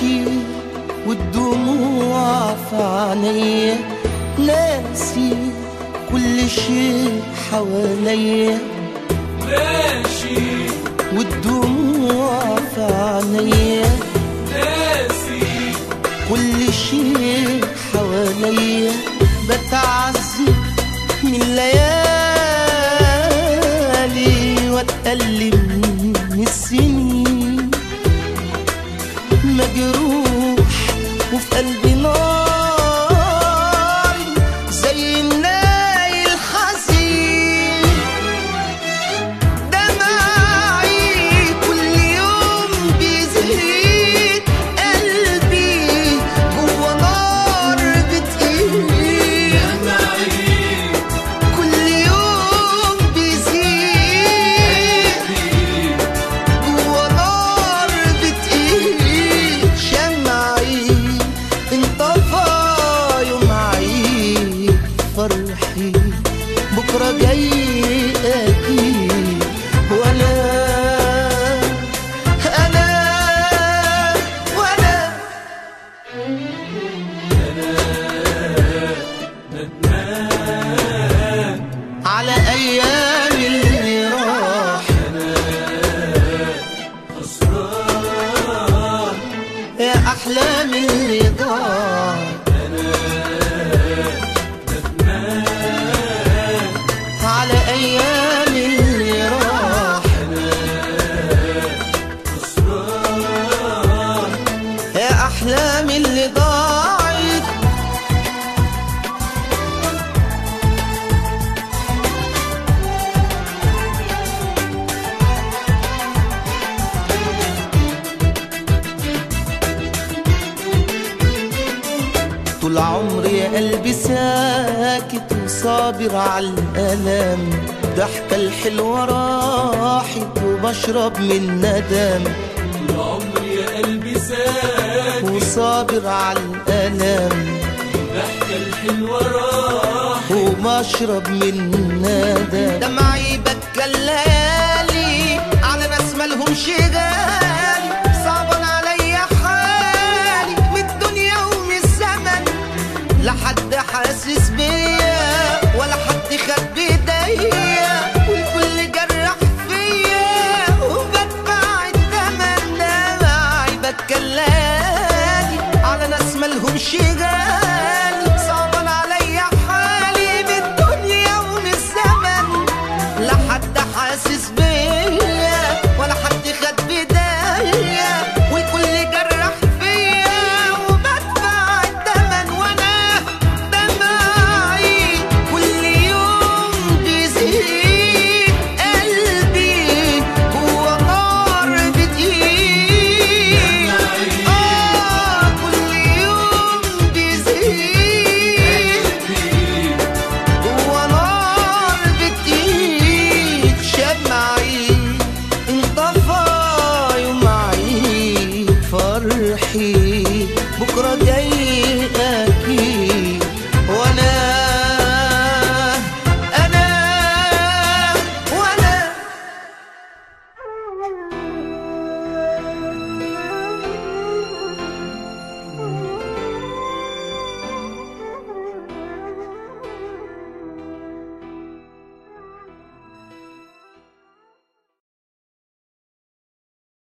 ماشي والدموع في عينيا ناسي كل شيء حواليا ماشي والدموع في عينيا ناسي كل شيء حواليا بتعذب من ليالي واتألم من السنين مجروح وفي قلبي نار زي الناي الحزين دمعي كل يوم بيزيد قلبي جوا نار بتقيل كل يوم بيزيد جوا نار بتقيل شمعي انطفى يوم عيد فرحي بكرة جاي أكيد وأنا أنا وأنا على أيام اللي راح يا أحلام اللي ضاع على أيام اللي راح يا أحلام اللي ضاعت طول عمري يا قلبي ساكت وصابر على الألم ضحكة الحلوة راحت وبشرب من ندم طول عمري يا قلبي ساكت وصابر على الألم الضحكة الحلوة راح وبشرب من ندم دمع